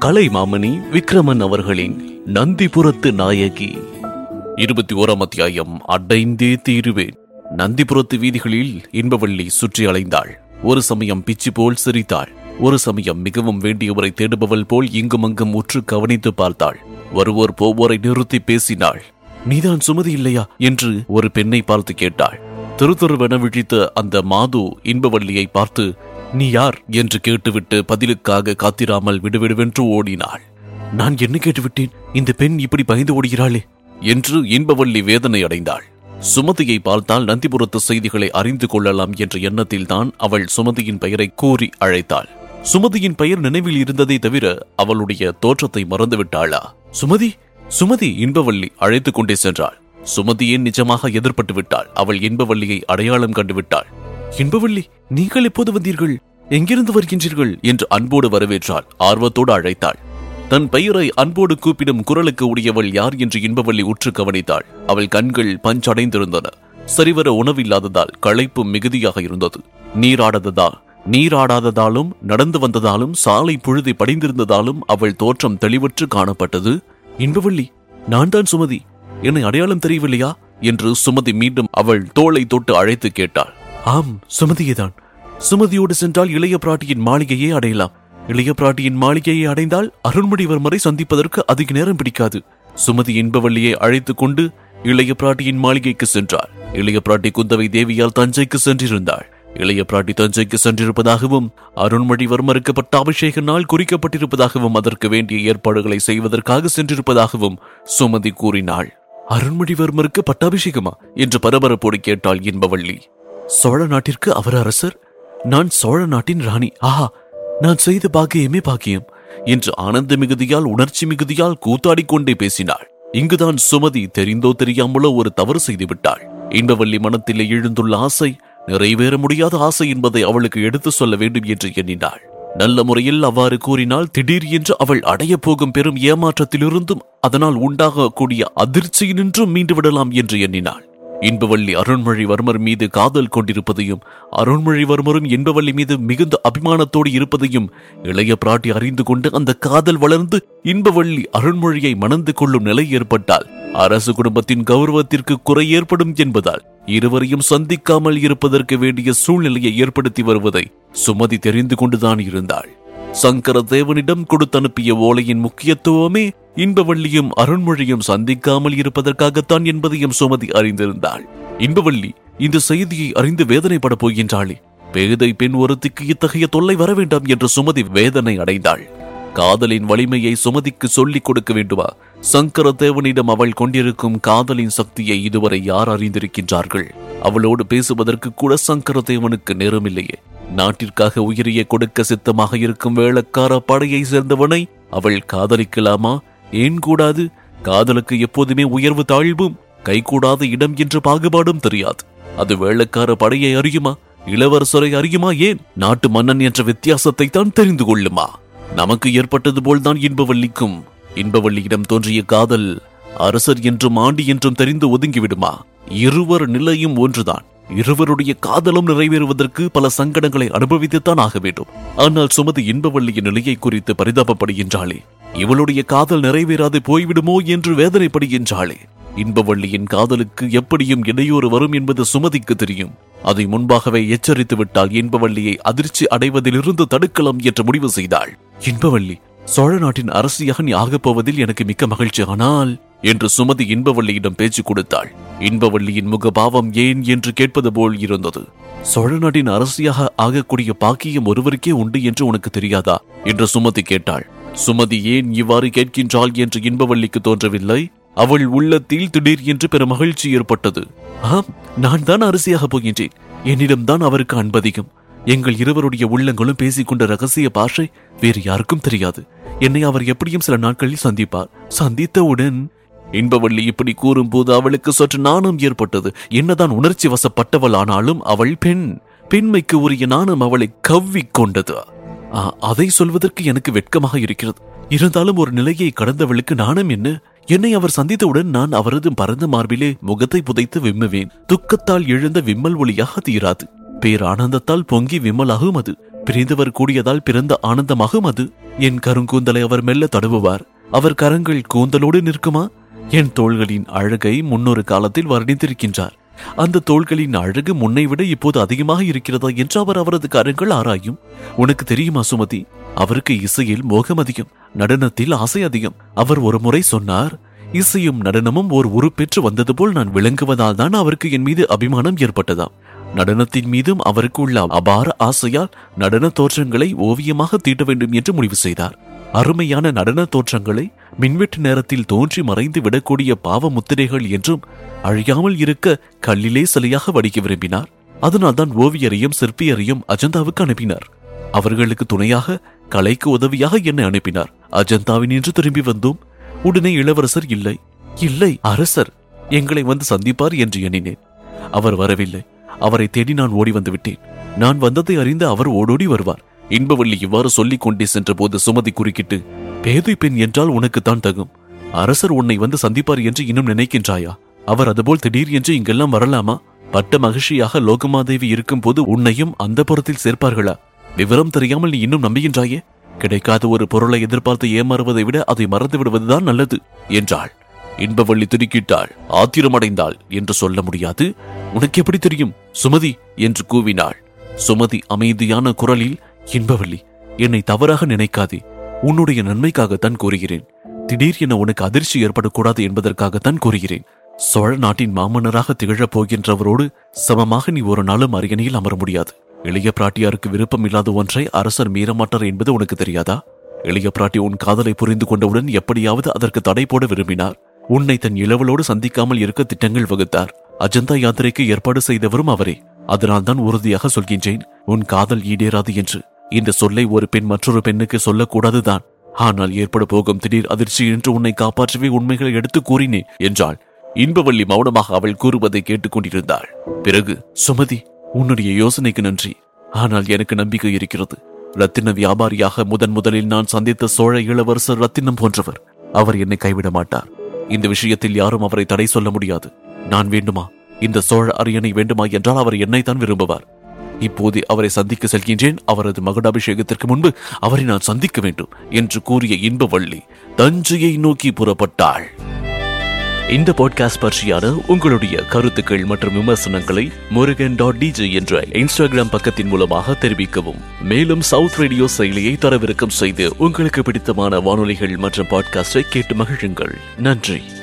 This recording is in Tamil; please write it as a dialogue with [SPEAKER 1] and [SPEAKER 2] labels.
[SPEAKER 1] கலைமாமணி விக்ரமன் அவர்களின் நந்திபுரத்து நாயகி இருபத்தி ஓராம் அத்தியாயம் அடைந்தே தீருவேன் நந்திபுரத்து வீதிகளில் இன்பவள்ளி சுற்றி அலைந்தாள் ஒரு சமயம் பிச்சு போல் சிரித்தாள் ஒரு சமயம் மிகவும் வேண்டியவரை தேடுபவள் போல் இங்கும் அங்கும் உற்று கவனித்து பார்த்தாள் வருவோர் போவோரை நிறுத்தி பேசினாள் நீதான் சுமதி இல்லையா என்று ஒரு பெண்ணை பார்த்து கேட்டாள் திரு திருவென விழித்த அந்த மாது இன்பவள்ளியை பார்த்து நீ யார் என்று கேட்டுவிட்டு பதிலுக்காக காத்திராமல் விடுவிடுவென்று ஓடினாள் நான் என்ன கேட்டுவிட்டேன் இந்த பெண் இப்படி பயந்து ஓடுகிறாளே என்று இன்பவள்ளி வேதனை அடைந்தாள் சுமதியை பார்த்தால் நந்திபுரத்து செய்திகளை அறிந்து கொள்ளலாம் என்ற எண்ணத்தில் தான் அவள் சுமதியின் பெயரை கூறி அழைத்தாள் சுமதியின் பெயர் நினைவில் இருந்ததை தவிர அவளுடைய தோற்றத்தை மறந்துவிட்டாளா சுமதி சுமதி இன்பவள்ளி அழைத்துக் கொண்டே சென்றாள் சுமதியே நிஜமாக எதிர்பட்டு விட்டாள் அவள் இன்பவள்ளியை அடையாளம் கண்டு விட்டாள் இன்பவள்ளி நீங்கள் எப்போது வந்தீர்கள் எங்கிருந்து வருகின்றீர்கள் என்று அன்போடு வரவேற்றாள் ஆர்வத்தோடு அழைத்தாள் தன் பெயரை அன்போடு கூப்பிடும் குரலுக்கு உடையவள் யார் என்று இன்பவள்ளி உற்று கவனித்தாள் அவள் கண்கள் பஞ்சடைந்திருந்தன சரிவர உணவில்லாததால் களைப்பும் மிகுதியாக இருந்தது நீராடாததால் நீராடாததாலும் நடந்து வந்ததாலும் சாலை புழுதி படிந்திருந்ததாலும் அவள் தோற்றம் தெளிவற்று காணப்பட்டது இன்பவள்ளி நான் தான் சுமதி என்னை அடையாளம் தெரியவில்லையா என்று சுமதி மீண்டும் அவள் தோளை தொட்டு அழைத்து கேட்டாள் ஆம் சுமதியேதான் சுமதியோடு சென்றால் இளைய பிராட்டியின் மாளிகையே அடையலாம் இளைய பிராட்டியின் மாளிகையை அடைந்தால் அருண்மொழிவர்மரை சந்திப்பதற்கு அதிக நேரம் பிடிக்காது சுமதி இன்பவள்ளியை அழைத்துக் கொண்டு இளைய பிராட்டியின் மாளிகைக்கு சென்றாள் இளைய பிராட்டி குந்தவை தேவியால் தஞ்சைக்கு சென்றிருந்தாள் இளைய பிராட்டி தஞ்சைக்கு சென்றிருப்பதாகவும் அருண்மொழிவர்மருக்கு பட்டாபிஷேக நாள் குறிக்கப்பட்டிருப்பதாகவும் அதற்கு வேண்டிய ஏற்பாடுகளை செய்வதற்காக சென்றிருப்பதாகவும் சுமதி கூறினாள் அருண்மொழிவர்மருக்கு பட்டாபிஷேகமா என்று பரபரப்போடு கேட்டாள் இன்பவள்ளி சோழ நாட்டிற்கு அவர் அரசர் நான் சோழ நாட்டின் ராணி ஆஹா நான் செய்த பாக்கியமே பாக்கியம் என்று ஆனந்த மிகுதியால் உணர்ச்சி மிகுதியால் கூத்தாடிக் கொண்டே பேசினாள் இங்குதான் சுமதி தெரிந்தோ தெரியாமலோ ஒரு தவறு செய்து விட்டாள் இன்பவள்ளி மனத்திலே எழுந்துள்ள ஆசை நிறைவேற முடியாத ஆசை என்பதை அவளுக்கு எடுத்து சொல்ல வேண்டும் என்று எண்ணினாள் நல்ல முறையில் அவ்வாறு கூறினால் திடீர் என்று அவள் அடையப் போகும் பெரும் ஏமாற்றத்திலிருந்தும் அதனால் உண்டாகக்கூடிய அதிர்ச்சியினின்றும் மீண்டு விடலாம் என்று எண்ணினாள் இன்பவள்ளி அருண்மொழிவர்மர் மீது காதல் கொண்டிருப்பதையும் அருண்மொழிவர்மரும் இன்பவள்ளி மீது மிகுந்த அபிமானத்தோடு இருப்பதையும் இளைய பிராட்டி அறிந்து கொண்டு அந்த காதல் வளர்ந்து இன்பவள்ளி அருண்மொழியை மணந்து கொள்ளும் நிலை ஏற்பட்டால் அரசு குடும்பத்தின் கௌரவத்திற்கு குறை ஏற்படும் என்பதால் இருவரையும் சந்திக்காமல் இருப்பதற்கு வேண்டிய சூழ்நிலையை ஏற்படுத்தி வருவதை சுமதி தெரிந்து கொண்டுதான் இருந்தாள் சங்கர தேவனிடம் கொடுத்தனுப்பிய ஓலையின் முக்கியத்துவமே இன்பவள்ளியும் அருண்மொழியும் சந்திக்காமல் இருப்பதற்காகத்தான் என்பதையும் சுமதி அறிந்திருந்தாள் இன்பவள்ளி இந்த செய்தியை அறிந்து வேதனைப்பட போகின்றாளே பேதை பெண் ஒருத்திக்கு இத்தகைய தொல்லை வர வேண்டாம் என்று சுமதி வேதனை அடைந்தாள் காதலின் வலிமையை சுமதிக்கு சொல்லிக் கொடுக்க வேண்டுமா சங்கர தேவனிடம் அவள் கொண்டிருக்கும் காதலின் சக்தியை இதுவரை யார் அறிந்திருக்கின்றார்கள் அவளோடு பேசுவதற்கு கூட சங்கர தேவனுக்கு நேரமில்லையே நாட்டிற்காக உயிரியை கொடுக்க சித்தமாக இருக்கும் வேளக்கார படையை சேர்ந்தவனை அவள் காதலிக்கலாமா ஏன் கூடாது காதலுக்கு எப்போதுமே உயர்வு தாழ்வும் கைகூடாத இடம் என்ற பாகுபாடும் தெரியாது அது வேளக்கார படையை அறியுமா இளவரசரை அறியுமா ஏன் நாட்டு மன்னன் என்ற வித்தியாசத்தை தான் தெரிந்து கொள்ளுமா நமக்கு ஏற்பட்டது போல்தான் இன்பவள்ளிக்கும் இன்பவள்ளியிடம் தோன்றிய காதல் அரசர் என்றும் ஆண்டி என்றும் தெரிந்து ஒதுங்கிவிடுமா இருவர் நிலையும் ஒன்றுதான் இருவருடைய காதலும் நிறைவேறுவதற்கு பல சங்கடங்களை அனுபவித்துத்தான் ஆக வேண்டும் ஆனால் சுமதி இன்பவள்ளியின் நிலையை குறித்து பரிதாபப்படுகின்றாளே இவளுடைய காதல் நிறைவேறாது போய்விடுமோ என்று வேதனைப்படுகின்றாளே இன்பவள்ளியின் காதலுக்கு எப்படியும் இடையூறு வரும் என்பது சுமதிக்கு தெரியும் அதை முன்பாகவே எச்சரித்து விட்டால் இன்பவள்ளியை அதிர்ச்சி அடைவதிலிருந்து தடுக்கலாம் என்று முடிவு செய்தாள் இன்பவள்ளி சோழ நாட்டின் அரசியாக நீ ஆகப் போவதில் எனக்கு மிக்க மகிழ்ச்சி ஆனால் என்று சுமதி இன்பவள்ளியிடம் பேச்சு கொடுத்தாள் இன்பவள்ளியின் முகபாவம் ஏன் என்று கேட்பது போல் இருந்தது சோழ நாட்டின் அரசியாக ஆகக்கூடிய பாக்கியம் ஒருவருக்கே உண்டு என்று உனக்கு தெரியாதா என்று சுமதி கேட்டாள் சுமதி ஏன் இவ்வாறு கேட்கின்றாள் என்று இன்பவள்ளிக்கு தோன்றவில்லை அவள் உள்ளத்தில் திடீர் என்று பெரும் மகிழ்ச்சி ஏற்பட்டது ஆம் நான் தான் அரசியாக போகின்றேன் என்னிடம்தான் அவருக்கு அன்பதிகம் எங்கள் இருவருடைய உள்ளங்களும் பேசிக்கொண்ட ரகசிய பாஷை வேறு யாருக்கும் தெரியாது என்னை அவர் எப்படியும் சில நாட்களில் சந்திப்பார் சந்தித்தவுடன் இன்பவள்ளி இப்படி கூறும்போது அவளுக்கு சற்று நாணம் ஏற்பட்டது என்னதான் உணர்ச்சி வசப்பட்டவள் ஆனாலும் அவள் பெண் பெண்மைக்கு உரிய நாணம் அவளை கவ்விக் கொண்டது ஆ, அதை சொல்வதற்கு எனக்கு வெட்கமாக இருக்கிறது இருந்தாலும் ஒரு நிலையை கடந்தவளுக்கு நாணம் என்ன என்னை அவர் சந்தித்தவுடன் நான் அவரது பரந்த மார்பிலே முகத்தை புதைத்து விம்முவேன் துக்கத்தால் எழுந்த விம்மல் ஒளியாக தீராது பேரானந்தத்தால் பொங்கி விம்மலாகும் அது பிரிந்தவர் கூடியதால் பிறந்த ஆனந்தமாகும் அது என் கருங்கூந்தலை அவர் மெல்ல தடவுவார் அவர் கரங்கள் கூந்தலோடு நிற்குமா என் தோள்களின் அழகை முன்னொரு காலத்தில் வர்ணித்திருக்கின்றார் அந்த தோள்களின் அழகு முன்னை விட இப்போது அதிகமாக இருக்கிறதா என்று அவர் அவரது கரங்கள் ஆராயும் உனக்கு தெரியுமா சுமதி அவருக்கு இசையில் மோகம் அதிகம் நடனத்தில் ஆசை அதிகம் அவர் ஒரு முறை சொன்னார் இசையும் நடனமும் ஓர் உருப்பெற்று வந்தது போல் நான் விளங்குவதால் தான் அவருக்கு என் மீது அபிமானம் ஏற்பட்டதாம் நடனத்தின் மீதும் அவருக்கு உள்ள அபார ஆசையால் நடன தோற்றங்களை ஓவியமாக தீட்ட வேண்டும் என்று முடிவு செய்தார் அருமையான நடன தோற்றங்களை மின்வெட்டு நேரத்தில் தோன்றி மறைந்து விடக்கூடிய பாவ முத்திரைகள் என்றும் அழியாமல் இருக்க கல்லிலே சிலையாக வடிக்க விரும்பினார் அதனால்தான் ஓவியரையும் சிற்பியரையும் அஜந்தாவுக்கு அனுப்பினார் அவர்களுக்கு துணையாக கலைக்கு உதவியாக என்னை அனுப்பினார் அஜந்தாவின் என்று திரும்பி வந்தோம் உடனே இளவரசர் இல்லை இல்லை அரசர் எங்களை வந்து சந்திப்பார் என்று எண்ணினேன் அவர் வரவில்லை அவரை தேடி நான் ஓடி வந்து விட்டேன் நான் வந்ததை அறிந்து அவர் ஓடோடி வருவார் இன்பவள்ளி இவ்வாறு சொல்லிக் கொண்டே சென்றபோது சுமதி குறுக்கிட்டு பேதை பெண் என்றால் உனக்குத்தான் தகும் அரசர் உன்னை வந்து சந்திப்பார் என்று இன்னும் நினைக்கின்றாயா அவர் அதுபோல் திடீர் என்று இங்கெல்லாம் வரலாமா பட்ட மகிழ்ச்சியாக லோகமாதேவி இருக்கும் போது உன்னையும் அந்த புறத்தில் சேர்ப்பார்களா விவரம் தெரியாமல் நீ இன்னும் நம்புகின்றாயே கிடைக்காத ஒரு பொருளை எதிர்பார்த்து ஏமாறுவதை விட அதை மறந்து விடுவதுதான் நல்லது என்றாள் இன்பவள்ளி திடுக்கிட்டாள் ஆத்திரமடைந்தாள் என்று சொல்ல முடியாது உனக்கு எப்படி தெரியும் சுமதி என்று கூவினாள் சுமதி அமைதியான குரலில் இன்பவள்ளி என்னை தவறாக நினைக்காதே உன்னுடைய நன்மைக்காகத்தான் கூறுகிறேன் திடீர் என உனக்கு அதிர்ச்சி ஏற்படக்கூடாது என்பதற்காகத்தான் கூறுகிறேன் சோழ நாட்டின் மாமன்னராக திகழப் போகின்றவரோடு சமமாக நீ ஒரு நாளும் அரியணையில் அமர முடியாது இளைய பிராட்டியாருக்கு விருப்பம் இல்லாத ஒன்றை அரசர் மீறமாட்டார் என்பது உனக்கு தெரியாதா இளைய பிராட்டி உன் காதலை புரிந்து கொண்டவுடன் எப்படியாவது அதற்கு தடை போட விரும்பினார் உன்னை தன் இளவலோடு சந்திக்காமல் இருக்க திட்டங்கள் வகுத்தார் அஜந்தா யாத்திரைக்கு ஏற்பாடு செய்தவரும் அவரே அதனால்தான் உறுதியாக சொல்கின்றேன் உன் காதல் ஈடேறாது என்று இந்த சொல்லை ஒரு பெண் மற்றொரு பெண்ணுக்கு சொல்லக்கூடாதுதான் ஆனால் ஏற்பட போகும் திடீர் அதிர்ச்சி என்று உன்னை காப்பாற்றவே உண்மைகளை எடுத்து கூறினேன் என்றாள் இன்பவள்ளி மௌனமாக அவள் கூறுவதை கேட்டுக்கொண்டிருந்தாள் பிறகு சுமதி உன்னுடைய யோசனைக்கு நன்றி ஆனால் எனக்கு நம்பிக்கை இருக்கிறது ரத்தின வியாபாரியாக முதன் முதலில் நான் சந்தித்த சோழ இளவரசர் ரத்தினம் போன்றவர் அவர் என்னை கைவிட மாட்டார் இந்த விஷயத்தில் யாரும் அவரை தடை சொல்ல முடியாது நான் வேண்டுமா இந்த சோழ அரியணை வேண்டுமா என்றால் அவர் என்னைத்தான் விரும்புவார் இப்போது அவரை சந்திக்க செல்கின்றேன் அவரது மகுடாபிஷேகத்திற்கு முன்பு அவரை நான் சந்திக்க வேண்டும் என்று கூறிய இன்பவள்ளி தஞ்சையை நோக்கி புறப்பட்டாள் இந்த பாட்காஸ்ட் பற்றியான உங்களுடைய கருத்துக்கள் மற்றும் விமர்சனங்களை முருகன் டாட் டிஜே என்ற இன்ஸ்டாகிராம் பக்கத்தின் மூலமாக தெரிவிக்கவும் மேலும் சவுத் ரேடியோ செயலியை தரவிறக்கம் செய்து உங்களுக்கு பிடித்தமான வானொலிகள் மற்றும் பாட்காஸ்டை கேட்டு மகிழுங்கள் நன்றி